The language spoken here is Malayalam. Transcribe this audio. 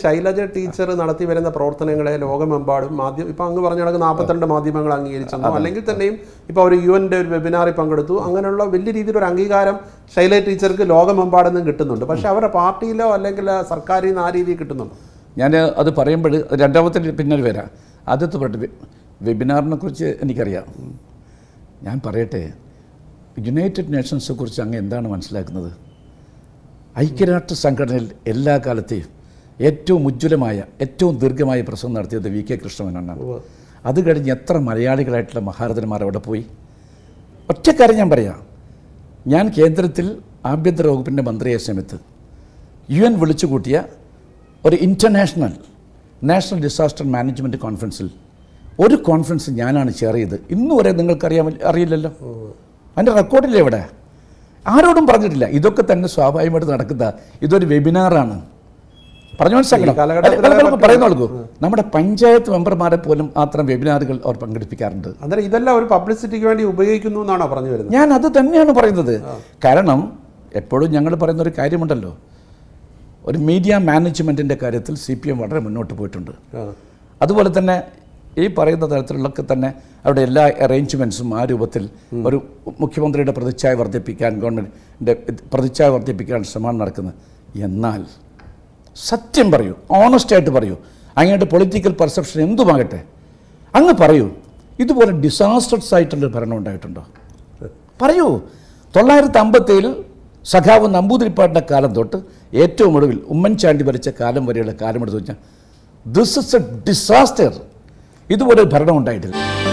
ശൈലജ ടീച്ചർ നടത്തി വരുന്ന പ്രവർത്തനങ്ങളെ ലോകമെമ്പാടും മാധ്യമം ഇപ്പൊ അങ്ങ് പറഞ്ഞ കണക്ക് നാൽപ്പത്തിരണ്ട് മാധ്യമങ്ങൾ അംഗീകരിച്ചെന്നോ അല്ലെങ്കിൽ തന്നെയും ഇപ്പൊ ഒരു യു എൻ്റെ ഒരു വെബിനാറിൽ പങ്കെടുത്തു അങ്ങനെയുള്ള വലിയ രീതിയിലൊരു അംഗീകാരം ശൈലജ ടീച്ചർക്ക് ലോകമെമ്പാടും കിട്ടുന്നുണ്ട് പക്ഷെ അവരുടെ പാർട്ടിയിലോ അല്ലെങ്കിൽ സർക്കാരിൽ നിന്ന് ആ രീതിയിൽ കിട്ടുന്നുണ്ടോ ഞാൻ അത് പറയുമ്പോൾ രണ്ടാമത്തെ പിന്നീട് വരാം ആദ്യത്തെ പറയട്ടെ വെ- വെബിനാറിനെ കുറിച്ച് എനിക്കറിയാം ഞാൻ പറയട്ടെ യുണൈറ്റഡ് നേഷൻസിനെ കുറിച്ച് അങ്ങ് എന്താണ് മനസ്സിലാക്കുന്നത് ഐക്യരാഷ്ട്ര സംഘടനയിൽ എല്ലാ കാലത്തെയും ഏറ്റവും ഉജ്ജ്വലമായ ഏറ്റവും ദീർഘമായ പ്രസംഗം നടത്തിയത് വി കെ കൃഷ്ണമേനോനാണ് അത് കഴിഞ്ഞ് എത്ര മലയാളികളായിട്ടുള്ള മഹാരഥന്മാർ അവിടെ പോയി ഒറ്റക്കാര്യം ഞാൻ പറയാം ഞാൻ കേന്ദ്രത്തിൽ ആഭ്യന്തര വകുപ്പിൻ്റെ മന്ത്രിയായ സമയത്ത് യു എൻ വിളിച്ചു കൂട്ടിയ ഒരു ഇൻ്റർനാഷണൽ നാഷണൽ ഡിസാസ്റ്റർ മാനേജ്മെൻറ്റ് കോൺഫറൻസിൽ ഒരു കോൺഫറൻസ് ഞാനാണ് ചെയർ ചെയ്ത് ഇന്ന് വരെ നിങ്ങൾക്കറിയാൻ അറിയില്ലല്ലോ അതിൻ്റെ റെക്കോർഡില്ല എവിടെ ആരോടും പറഞ്ഞിട്ടില്ല ഇതൊക്കെ തന്നെ സ്വാഭാവികമായിട്ട് നടക്കുന്ന ഇതൊരു വെബിനാറാണ് പറഞ്ഞു മനസ്സിലാക്കണം ഈ കാലഘട്ടത്തിൽ അല്ല, അല്ല, നമുക്ക് പറയുന്ന ആൾക്കോ നമ്മുടെ പഞ്ചായത്ത് മെമ്പർമാരെ പോലും അത്തരം വെബിനാറുകൾ അവർ പങ്കെടുപ്പിക്കാറുണ്ട് അന്നേരം ഇതെല്ലാം ഒരു പബ്ലിസിറ്റിക്ക് വേണ്ടി ഉപയോഗിക്കുന്നു എന്നാണോ പറഞ്ഞു വരുന്നത് ഞാൻ അത് തന്നെയാണ് പറയുന്നത് കാരണം എപ്പോഴും ഞങ്ങൾ പറയുന്ന ഒരു കാര്യമുണ്ടല്ലോ ഒരു മീഡിയ മാനേജ്മെൻറ്റിൻ്റെ കാര്യത്തിൽ സി പി എം വളരെ മുന്നോട്ട് പോയിട്ടുണ്ട് ആ. അതുപോലെ തന്നെ ഈ പറയുന്ന തരത്തിലുള്ളൊക്കെ തന്നെ അവിടെ എല്ലാ അറേഞ്ച്മെൻറ്റ്സും ആ രൂപത്തിൽ ഒരു മുഖ്യമന്ത്രിയുടെ പ്രതിച്ഛായ വർദ്ധിപ്പിക്കാൻ ഗവൺമെൻറ്റിൻ്റെ പ്രതിച്ഛായ വർദ്ധിപ്പിക്കാൻ ശ്രമം നടക്കുന്നത് എന്നാൽ സത്യം പറയൂ ഓണസ്റ്റായിട്ട് പറയൂ അങ്ങയുടെ പൊളിറ്റിക്കൽ പെർസെപ്ഷൻ എന്തുമാകട്ടെ അങ്ങ് പറയൂ ഇതുപോലെ ഡിസാസ്റ്റർസ് ആയിട്ടുള്ളൊരു ഭരണം ഉണ്ടായിട്ടുണ്ടോ പറയൂ തൊള്ളായിരത്തി അമ്പത്തേഴിൽ സഖാവ് നമ്പൂതിരിപ്പാടിൻ്റെ കാലം തൊട്ട് ഏറ്റവും ഒടുവിൽ ഉമ്മൻചാണ്ടി ഭരിച്ച കാലം വരെയുള്ള കാലം എടുത്ത് വെച്ചാൽ ദിസ് ഇസ് എ ഡിസാസ്റ്റർ ഇതുപോലെ ഒരു ഭരണം ഉണ്ടായിട്ടില്ല